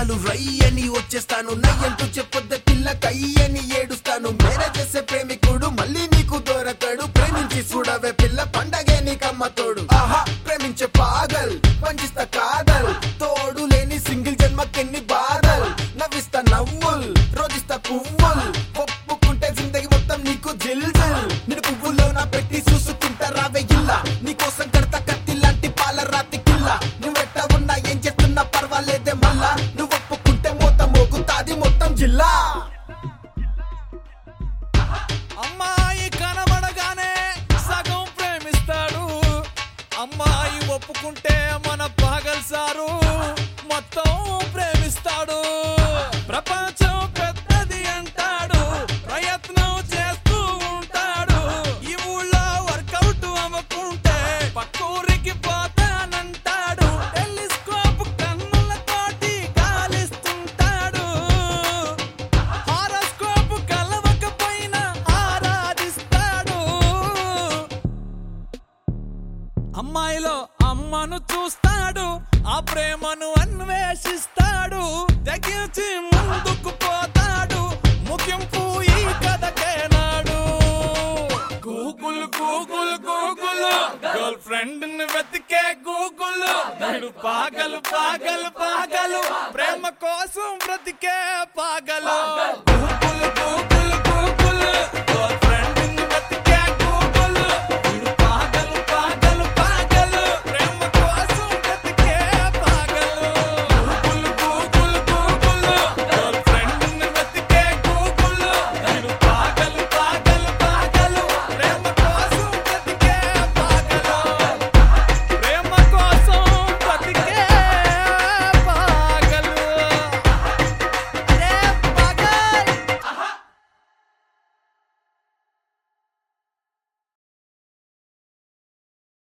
చాలు రై అని వచ్చేస్తాను నయ్యంటూ చెప్పొద్ద పిల్ల కయ్యని ఏడుస్తాను మేర చేసే ప్రేమికుడు మళ్ళీ నీకు దొరకడు ప్రేమించి చూడవే పిల్ల పండగే నీకమ్మ తోడు ఆహా ప్రేమించే పాగల్ పంచిస్తా కాదల్ తోడు లేని సింగిల్ జన్మకెన్ని బాధల్ నవ్విస్తా నవ్వుల్ రోజిస్తా పువ్వుల్ ఒప్పుకుంటే జిందగి మొత్తం నీకు జిల్ జిల్ నేను పువ్వుల్లో నా పెట్టి చూసుకుంటా రావే ఇల్లా నీకోసం కడతా కత్తి లాంటి పాల రాతి కిల్ల నువ్వెట్ట ఉన్నా ఏం చేస్తున్నా పర్వాలేదే మళ్ళా నువ్వు ఒప్పుకుంటే మూత మోగుతాది మొత్తం జిల్లా అమ్మాయి కనబడగానే సగం ప్రేమిస్తాడు అమ్మాయి ఒప్పుకుంటే మన పాగల్ సారు మొత్తం ప్రేమిస్తాడు ప్రపంచం పెద్దది అంటాడు ప్రయత్నం చేస్తూ ఉంటాడు ఈ ఊళ్ళో వర్కౌట్ అవ్వకుంటే పక్కూరికి పోతానంటాడు టెలిస్కోప్ కన్నులతోటి గాలిస్తుంటాడు హారోస్కోప్ కలవకపోయినా ఆరాధిస్తాడు అమ్మాయిలో అమ్మను చూస్తాడు ఆ ప్రేమను అన్వేషిస్తాడు తెగించి ముందుకు పోతాడు ముగింపు ఈ కథకేనాడు Google Google Google girlfriend ని వెతికే గూగుల్ వీడు పాగలు పాగలు పాగలు ప్రేమ కోసం బ్రతికే పాగలు గూగుల్ గూగుల్